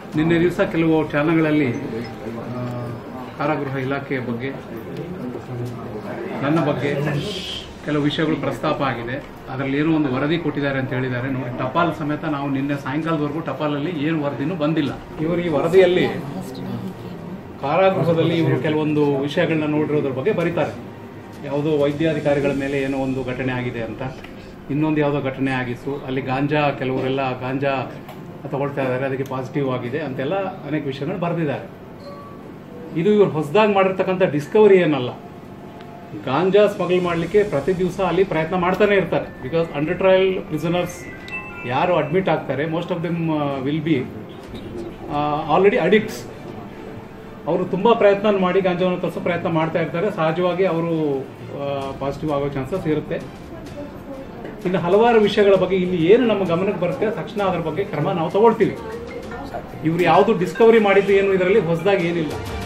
ನಿನ್ನೆ ದಿವಸ ಕೆಲವು ಚಾನಲ್ಗಳಲ್ಲಿ ಆ, ಕಾರಾಗೃಹ ಇಲಾಖೆಯ ಬಗ್ಗೆ ನನ್ನ ಬಗ್ಗೆ ಕೆಲವು ವಿಷಯಗಳು ಪ್ರಸ್ತಾಪ ಆಗಿದೆ ಅದರಲ್ಲಿ ಏನೋ ಒಂದು ವರದಿ ಕೊಟ್ಟಿದ್ದಾರೆ ಅಂತ ಹೇಳಿದ್ದಾರೆ ನೋಡಿ ಟಪಾಲ್ ಸಮೇತ ನಾವು ನಿನ್ನೆ ಸಾಯಂಕಾಲದವರೆಗೂ ಟಪಾಲಲ್ಲಿ ಏನು ವರದಿನೂ ಬಂದಿಲ್ಲ ಇವರು ಈ ವರದಿಯಲ್ಲಿ ಕಾರಾಗೃಹದಲ್ಲಿ ಇವರು ಕೆಲವೊಂದು ವಿಷಯಗಳನ್ನ ನೋಡಿರೋದ್ರ ಬಗ್ಗೆ ಬರೀತಾರೆ ಯಾವುದೋ ವೈದ್ಯಾಧಿಕಾರಿಗಳ ಮೇಲೆ ಏನೋ ಒಂದು ಘಟನೆ ಆಗಿದೆ ಅಂತ ಇನ್ನೊಂದು ಯಾವುದೋ ಘಟನೆ ಆಗಿತ್ತು ಅಲ್ಲಿ ಗಾಂಜಾ ಕೆಲವರೆಲ್ಲ ಗಾಂಜಾ ತಗೊಳ್ತಾ ಇದ್ದಾರೆ ಅದಕ್ಕೆ ಪಾಸಿಟಿವ್ ಆಗಿದೆ ಅಂತೆಲ್ಲ ಅನೇಕ ವಿಷಯಗಳು ಬರೆದಿದ್ದಾರೆ ಇದು ಇವರು ಹೊಸದಾಗಿ ಮಾಡಿರ್ತಕ್ಕಂಥ ಡಿಸ್ಕವರಿ ಏನಲ್ಲ ಗಾಂಜಾ ಸ್ಮಗಲ್ ಮಾಡಲಿಕ್ಕೆ ಪ್ರತಿ ದಿವಸ ಅಲ್ಲಿ ಪ್ರಯತ್ನ ಮಾಡ್ತಾನೆ ಇರ್ತಾರೆ ಬಿಕಾಸ್ ಅಂಡರ್ ಟ್ರಯಲ್ ಪ್ರಿಸನರ್ಸ್ ಯಾರು ಅಡ್ಮಿಟ್ ಆಗ್ತಾರೆ most of them will be already addicts ಅವರು ತುಂಬ ಪ್ರಯತ್ನ ಮಾಡಿ ಗಾಂಜಾವನ್ನು ತರಿಸೋ ಪ್ರಯತ್ನ ಮಾಡ್ತಾ ಇರ್ತಾರೆ ಸಹಜವಾಗಿ ಅವರು ಪಾಸಿಟಿವ್ ಆಗೋ ಚಾನ್ಸಸ್ ಇರುತ್ತೆ ಇನ್ನು ಹಲವಾರು ವಿಷಯಗಳ ಬಗ್ಗೆ ಇಲ್ಲಿ ಏನು ನಮ್ಮ ಗಮನಕ್ಕೆ ಬರುತ್ತೆ ತಕ್ಷಣ ಅದರ ಬಗ್ಗೆ ಕ್ರಮ ನಾವು ತಗೊಳ್ತೀವಿ ಇವ್ರು ಯಾವುದು ಡಿಸ್ಕವರಿ ಮಾಡಿದ್ದು ಏನು ಇದರಲ್ಲಿ ಹೊಸದಾಗಿ ಏನಿಲ್ಲ